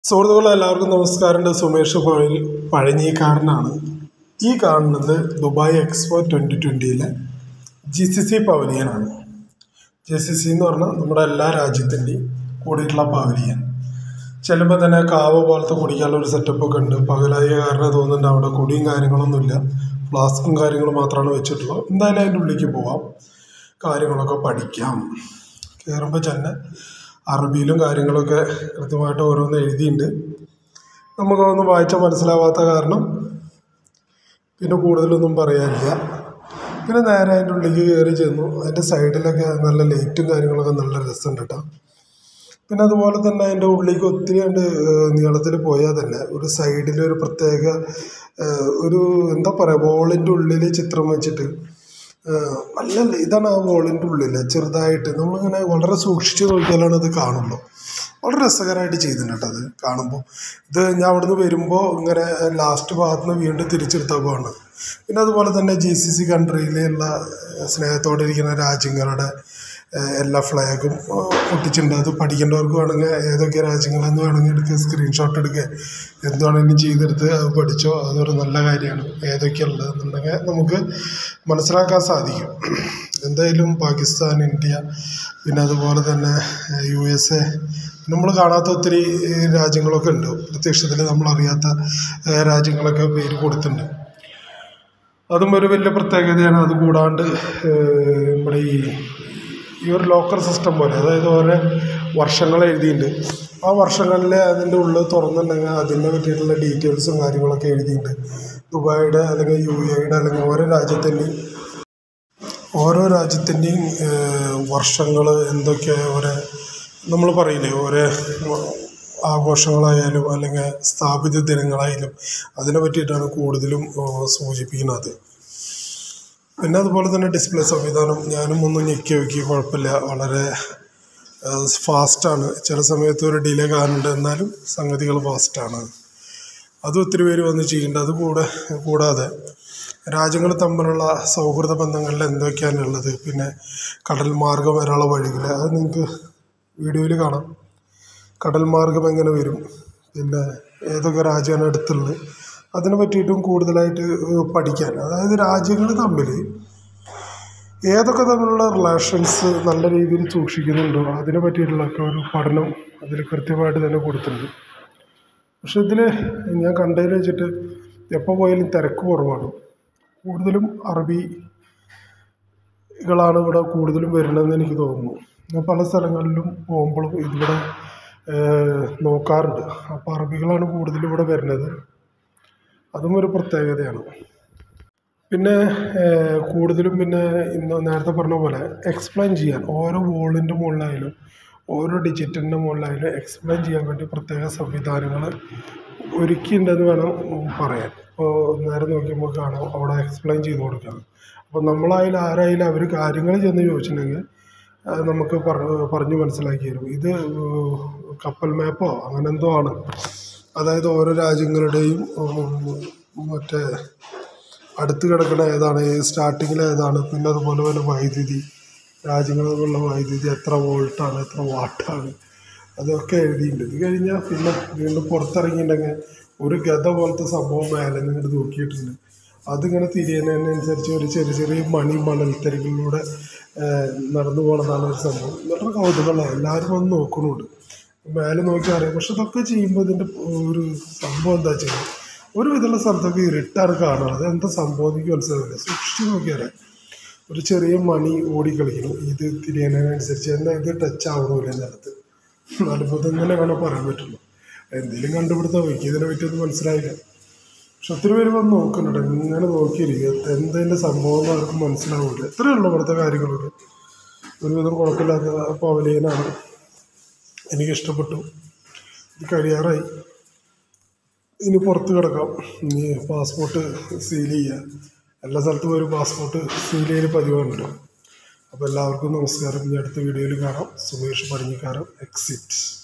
സുഹൃത്തുക്കളെ എല്ലാവർക്കും നമസ്കാരമുണ്ട് സുമേഷ് പഴ പഴഞ്ഞിക്കാരനാണ് ഈ കാണുന്നത് ദുബായ് എക്സ്പോ ട്വൻ്റി ട്വൻ്റിയിലെ ജി സി സി പവലിയനാണ് ജി സി സി എന്ന് പറഞ്ഞാൽ നമ്മുടെ എല്ലാ രാജ്യത്തിൻ്റെയും കൂടിയിട്ടുള്ള പവലിയൻ ചെല്ലുമ്പോൾ തന്നെ കാവ പോലത്തെ കുടിക്കാനുള്ള ഒരു സെറ്റപ്പ് ഒക്കെ ഉണ്ട് പകലായ കാരണം തോന്നുന്നുണ്ട് അവിടെ കുടിയും കാര്യങ്ങളൊന്നുമില്ല ഫ്ലാസ്കും കാര്യങ്ങളും മാത്രമാണ് വെച്ചിട്ടുള്ളത് എന്തായാലും അതിൻ്റെ ഉള്ളിലേക്ക് പോവാം കാര്യങ്ങളൊക്കെ പഠിക്കാം കയറുമ്പോൾ തന്നെ അറബിയിലും കാര്യങ്ങളൊക്കെ കൃത്യമായിട്ട് ഓരോന്ന് എഴുതിയിട്ടുണ്ട് നമുക്കൊന്നും വായിച്ചാൽ മനസ്സിലാവാത്ത കാരണം പിന്നെ കൂടുതലൊന്നും പറയാനില്ല പിന്നെ നേരെ അതിൻ്റെ ഉള്ളിലേക്ക് കയറി ചെന്നു അതിൻ്റെ സൈഡിലൊക്കെ നല്ല ലൈറ്റും കാര്യങ്ങളൊക്കെ നല്ല രസമുണ്ട് കേട്ടോ പിന്നെ അതുപോലെ തന്നെ അതിൻ്റെ ഉള്ളിലേക്ക് ഒത്തിരി കണ്ട് നീളത്തിൽ പോയാൽ തന്നെ ഒരു സൈഡിൽ ഒരു പ്രത്യേക ഏഹ്, ഒരു എന്താ പറയുക വോളിൻ്റെ ഉള്ളിൽ ചിത്രം വെച്ചിട്ട് ഏഹ്, നല്ല ഇതാണ് ആ വോളിൻ്റെ ഉള്ളിൽ ചെറുതായിട്ട് നമ്മളിങ്ങനെ വളരെ സൂക്ഷിച്ച് നോക്കിയാലാണ് അത് കാണുള്ളൂ വളരെ രസകരമായിട്ട് ചെയ്തിട്ടുണ്ട് കേട്ടോ അത് കാണുമ്പോൾ ഇത് ഞാൻ അവിടുന്ന് വരുമ്പോൾ ഇങ്ങനെ ലാസ്റ്റ് ഭാഗത്ത് നിന്ന് വീണ്ടും തിരിച്ചെടുത്താൽ പോകണം പിന്നെ അതുപോലെ തന്നെ ജി സി സി കൺട്രിയിലുള്ള സ്നേഹത്തോടെ ഇരിക്കുന്ന രാജ്യങ്ങളുടെ ഏഹ്, എല്ലാ ഫ്ലാഗും ഒട്ടിച്ചിട്ടുണ്ട് അത് പഠിക്കേണ്ടവർക്ക് വേണമെങ്കിൽ ഏതൊക്കെ രാജ്യങ്ങളെന്ന് വേണമെങ്കിൽ എടുക്കുക സ്ക്രീൻഷോട്ട് എടുക്കുക എന്ത് വേണമെങ്കിലും ചെയ്തെടുത്ത് അത് പഠിച്ചോ അതൊരു നല്ല കാര്യമാണ് ഏതൊക്കെയുള്ളത് എന്നുണ്ടെങ്കിൽ നമുക്ക് മനസ്സിലാക്കാൻ സാധിക്കും എന്തായാലും പാകിസ്ഥാൻ ഇന്ത്യ പിന്നെ അതുപോലെ തന്നെ യു എസ് എ നമ്മൾ കാണാത്ത ഒത്തിരി ഏഹ്, രാജ്യങ്ങളൊക്കെ ഉണ്ട് പ്രത്യക്ഷത്തിൽ നമ്മളറിയാത്ത ഏഹ്, രാജ്യങ്ങളൊക്കെ പേര് കൊടുത്തിട്ടുണ്ട് അതും ഒരു വലിയ പ്രത്യേകതയാണ് അത് കൂടാണ്ട് ഏഹ്, നമ്മുടെ ഈ ഈ ഒരു ലോക്കർ സിസ്റ്റം പോലെ അതായത് ഓരോ വർഷങ്ങൾ എഴുതിയിട്ടുണ്ട് ആ വർഷങ്ങളിൽ അതിൻ്റെ ഉള്ളിൽ തുറന്നിട്ടുണ്ടെങ്കിൽ അതിനെ പറ്റിയിട്ടുള്ള ഡീറ്റെയിൽസും കാര്യങ്ങളൊക്കെ എഴുതിയിട്ടുണ്ട് ദുബായിയുടെ അല്ലെങ്കിൽ യു എയുടെ അല്ലെങ്കിൽ ഓരോ രാജ്യത്തിൻ്റെയും ഓരോ രാജ്യത്തിൻ്റെയും വർഷങ്ങൾ എന്തൊക്കെ ഓരോ നമ്മൾ പറയില്ലേ ഓരോ ആഘോഷങ്ങളായാലും അല്ലെങ്കിൽ സ്ഥാപിത ദിനങ്ങളായാലും അതിനെ പറ്റിയിട്ടാണ് കൂടുതലും ഏഹ്, സൂചിപ്പിക്കുന്നത് പിന്നെ അതുപോലെ തന്നെ ഡിസ്പ്ലേ സംവിധാനം ഞാനും ഒന്ന് ഞെക്കി നോക്കി കുഴപ്പമില്ല വളരെ ഫാസ്റ്റാണ് ചില സമയത്ത് ഒരു ഡിലേ കാണുന്നുണ്ട് എന്നാലും സംഗതികൾ ഫാസ്റ്റാണ് അത് ഒത്തിരി പേര് വന്ന് ചെയ്യുന്നുണ്ട് അത് കൂടെ കൂടാതെ രാജ്യങ്ങൾ തമ്മിലുള്ള സൗഹൃദ ബന്ധങ്ങളിൽ എന്തൊക്കെയാണ് ഉള്ളത് പിന്നെ കടൽ മാർഗം വരാനുള്ള വഴികൾ അത് നിങ്ങൾക്ക് വീഡിയോയിൽ കാണാം കടൽ മാർഗം എങ്ങനെ വരും പിന്നെ ഏതൊക്കെ രാജ്യമാണ് അടുത്തുള്ളത് അതിനെ പറ്റിയിട്ടും കൂടുതലായിട്ട് ഏഹ്, പഠിക്കാൻ അതായത് രാജ്യങ്ങൾ തമ്മിൽ ഏതൊക്കെ തമ്മിലുള്ള റിലേഷൻസ് നല്ല രീതിയിൽ സൂക്ഷിക്കുന്നുണ്ടോ അതിനെ പറ്റിയിട്ടുള്ളൊക്കെ ഒരു പഠനം അതിൽ കൃത്യമായിട്ട് തന്നെ കൊടുത്തിട്ടുണ്ട് പക്ഷെ ഇതിൽ ഞാൻ കണ്ടതിൽ വെച്ചിട്ട് എപ്പോൾ പോയാലും തിരക്ക് കുറവാണ് കൂടുതലും അറബികളാണ് ഇവിടെ കൂടുതലും വരുന്നതെന്ന് എനിക്ക് തോന്നുന്നു ഞാൻ പല സ്ഥലങ്ങളിലും പോകുമ്പോഴും ഇതിവിടെ ഏഹ്, നോക്കാറുണ്ട് അപ്പോൾ അറബികളാണ് കൂടുതലും ഇവിടെ വരുന്നത് അതും ഒരു പ്രത്യേകതയാണ് പിന്നെ ഏഹ്, കൂടുതലും പിന്നെ ഇന്ന് നേരത്തെ പറഞ്ഞ പോലെ എക്സ്പ്ലെയിൻ ചെയ്യാൻ ഓരോ വോളിൻ്റെ മുകളിലായാലും ഓരോ ഡിജിറ്റിൻ്റെ മുകളിലായാലും എക്സ്പ്ലെയിൻ ചെയ്യാൻ വേണ്ടി പ്രത്യേക സംവിധാനങ്ങൾ ഒരുക്കിയിട്ടുണ്ടെന്ന് വേണം പറയാൻ ഇപ്പോൾ നേരെ നോക്കിയപ്പോൾ കാണാം അവിടെ എക്സ്പ്ലെയിൻ ചെയ്ത് കൊടുക്കണം അപ്പോൾ നമ്മളായാലും ആരായാലും അവർ കാര്യങ്ങൾ ചെന്ന് ചോദിച്ചിട്ടുണ്ടെങ്കിൽ അത് നമുക്ക് പറ- പറഞ്ഞ് മനസ്സിലാക്കി തരും ഇത് ഏഹ്, കപ്പൽ മാപ്പോ അങ്ങനെ എന്തോ ആണ് അതായത് ഓരോ രാജ്യങ്ങളുടെയും ഉം, മറ്റേ അടുത്ത് കിടക്കുന്ന ഏതാണ് സ്റ്റാർട്ടിങ്ങിൽ ഏതാണ് പിന്നെ അതുപോലെ തന്നെ വൈദ്യുതി രാജ്യങ്ങളിൽ നിന്നുള്ള വൈദ്യുതി എത്ര വോൾട്ടാണ് എത്ര വാട്ടാണ് അതൊക്കെ എഴുതിയിട്ടുണ്ട് ഇത് കഴിഞ്ഞാൽ പിന്നെ വീണ്ടും പുറത്തിറങ്ങിയിട്ടുണ്ടെങ്കിൽ ഒരു ഗത പോലത്തെ സംഭവം മേലെ നിന്ന് ഇങ്ങോട്ട് തൂക്കിയിട്ടുണ്ട് അതിങ്ങനെ തിരിയുന്നതിനനുസരിച്ച് ഒരു ചെറിയ ചെറിയ മണി മണൽത്തരികളിലൂടെ ഏഹ്, നടന്നു പോണതാണ് ഒരു സംഭവം വളരെ കൗതുകമുള്ള എല്ലാവരും വന്ന് നോക്കണുണ്ട് മേലെ നോക്കി അറിയാം പക്ഷെ ഇതൊക്കെ ചെയ്യുമ്പോൾ ഇതിൻ്റെ ഒരു സംഭവം എന്താ ചെയ്യുക ഒരു വിധമുള്ള സ്ഥലത്തൊക്കെ ഇരുട്ടാണ് കാണുന്നത് അത് എന്താ സംഭവം എന്ന് എനിക്ക് മനസ്സിലാവില്ല സൂക്ഷിച്ച് നോക്കിയാലേ ഒരു ചെറിയ മണി ഓടിക്കളിക്കണം ഇത് തിരിയുന്നതിനനുസരിച്ച് എന്നാൽ ഇത് ടച്ച് ആവണമില്ല നിലത്ത് അത്ഭുതം തന്നെ വേണം പറയാൻ പറ്റുള്ളൂ എന്തെങ്കിലും കണ്ടുപിടുത്തം എനിക്ക് ഇതിനെ പറ്റിയൊന്നും മനസ്സിലായില്ല പക്ഷെ ഒത്തിരി പേര് വന്ന് നോക്കുന്നുണ്ട് ഇങ്ങനെ നോക്കിയിരിക്കുക എന്തിൻ്റെ സംഭവം എന്ന് അവർക്ക് മനസ്സിലാവില്ല ഇത്രയേ ഉള്ളൂ ഇവിടുത്തെ കാര്യങ്ങളൊക്കെ ഒരുവിധം കുഴപ്പമില്ലാത്ത പവലിയനാണ് എനിക്ക് ഇഷ്ടപ്പെട്ടു ഇത് കഴിയാറായി ഇനി പുറത്ത് കിടക്കാം ഇനി പാസ്പോർട്ട് സീൽ ചെയ്യുക എല്ലാ സ്ഥലത്തും ഒരു പാസ്പോർട്ട് സീൽ ചെയ്യൽ പതിവുണ്ട് അപ്പോൾ എല്ലാവർക്കും നമസ്കാരം ഇനി അടുത്ത വീഡിയോയിൽ കാണാം സുമേഷ് പടിഞ്ഞിക്കാരം എക്സിറ്റ്